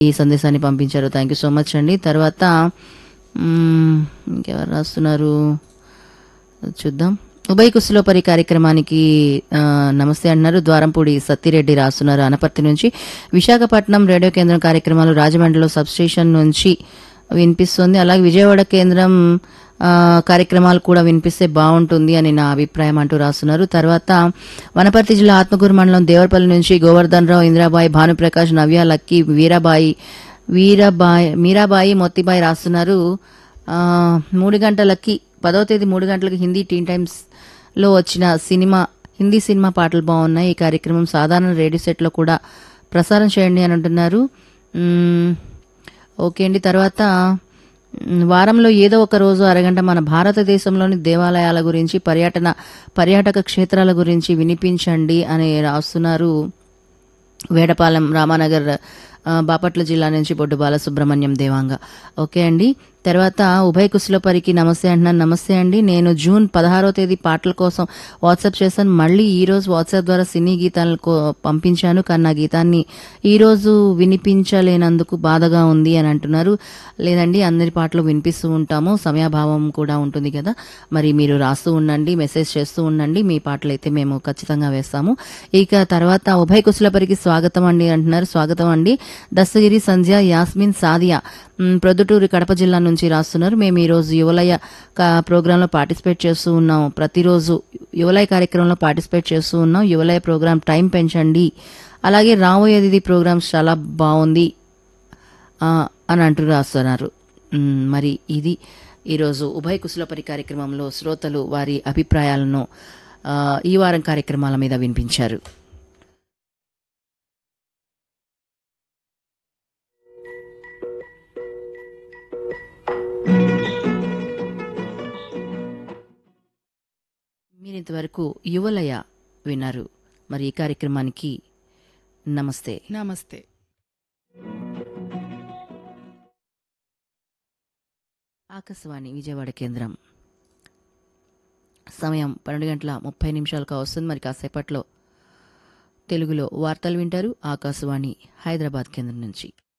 ఈ సందేశాన్ని పంపించారు థ్యాంక్ యూ సో మచ్ అండి తర్వాత మ్మ్, ఇంకెవరు రాస్తున్నారు చూద్దాం ఉభయ కుశలోపరి కార్యక్రమానికి ఆ, నమస్తే అన్నారు ద్వారంపూడి సత్తిరెడ్డి రాస్తున్నారు అనపర్తి నుంచి విశాఖపట్నం రేడియో కేంద్రం కార్యక్రమాలు రాజమండ్రిలో సబ్ స్టేషన్ నుంచి వినిపిస్తుంది అలాగే విజయవాడ కేంద్రం ఆ, కార్యక్రమాలు కూడా వినిపిస్తే బాగుంటుంది అని నా అభిప్రాయం అంటూ రాస్తున్నారు తర్వాత వనపర్తి జిల్లా ఆత్మకూరు మండలం దేవరపల్లి నుంచి గోవర్ధన్ రావు ఇందిరాబాయి భానుప్రకాష్ నవ్య లక్కీ వీరాబాయి వీరాబాయి మీరాబాయి మొత్తిబాయి రాస్తున్నారు ఆ, మూడు గంటలకి పదవ తేదీ మూడు గంటలకి హిందీ టీన్ టైమ్స్ లో వచ్చిన సినిమా హిందీ సినిమా పాటలు బాగున్నాయి ఈ కార్యక్రమం సాధారణ రేడియో సెట్లో కూడా ప్రసారం చేయండి అని అంటున్నారు మ్మ్, ఓకే అండి తర్వాత మ్, వారంలో ఏదో ఒక రోజు అరగంట మన భారతదేశంలోని దేవాలయాల గురించి పర్యటన పర్యాటక క్షేత్రాల గురించి వినిపించండి అని రాస్తున్నారు వేడపాలెం రామానగర్ ఆ, బాపట్ల జిల్లా నుంచి బొడ్డు బాలసుబ్రహ్మణ్యం దేవాంగ ఓకే అండి తర్వాత ఉభయ కుశలపరికి నమస్తే అంటున్నాను నమస్తే అండి నేను జూన్ పదహారో తేదీ పాటల కోసం వాట్సాప్ చేశాను మళ్ళీ ఈ రోజు వాట్సాప్ ద్వారా సినీ గీతాలను కో- పంపించాను కానీ నా గీతాన్ని ఈ రోజు వినిపించలేనందుకు బాధగా ఉంది అని అంటున్నారు లేదండి అందరి పాటలు వినిపిస్తూ ఉంటాము సమయాభావం కూడా ఉంటుంది కదా మరి మీరు రాస్తూ ఉండండి మెసేజ్ చేస్తూ ఉండండి మీ పాటలు అయితే మేము ఖచ్చితంగా వేస్తాము ఇక తర్వాత ఉభయ కుశలపరికి స్వాగతం అండి అంటున్నారు స్వాగతం అండి దస్తగిరి సంధ్య యాస్మిన్ సాదియా మ్, ప్రొద్దుటూరు కడప జిల్లా నుంచి రాస్తున్నారు మేము ఈ రోజు యువలయ కా- ప్రోగ్రాంలో పార్టిసిపేట్ చేస్తూ ఉన్నాం ప్రతిరోజు యువలయ కార్యక్రమంలో పార్టిసిపేట్ చేస్తూ ఉన్నాం యువలయ ప్రోగ్రాం టైం పెంచండి అలాగే రాబోయేది ప్రోగ్రామ్స్ చాలా బాగుంది ఆ, అని అంటూ రాస్తున్నారు మ్, మరి ఇది ఈరోజు ఉభయ కుశలపరి కార్యక్రమంలో శ్రోతలు వారి అభిప్రాయాలను ఆ, ఈ వారం కార్యక్రమాల మీద వినిపించారు మీరు ఇంతవరకు యువలయ విన్నారు మరి ఈ కార్యక్రమానికి నమస్తే నమస్తే ఆకాశవాణి విజయవాడ కేంద్రం సమయం పన్నెండు గంటల ముప్పై నిమిషాలకు వస్తుంది మరి కాసేపట్లో తెలుగులో వార్తలు వింటారు ఆకాశవాణి హైదరాబాద్ కేంద్రం నుంచి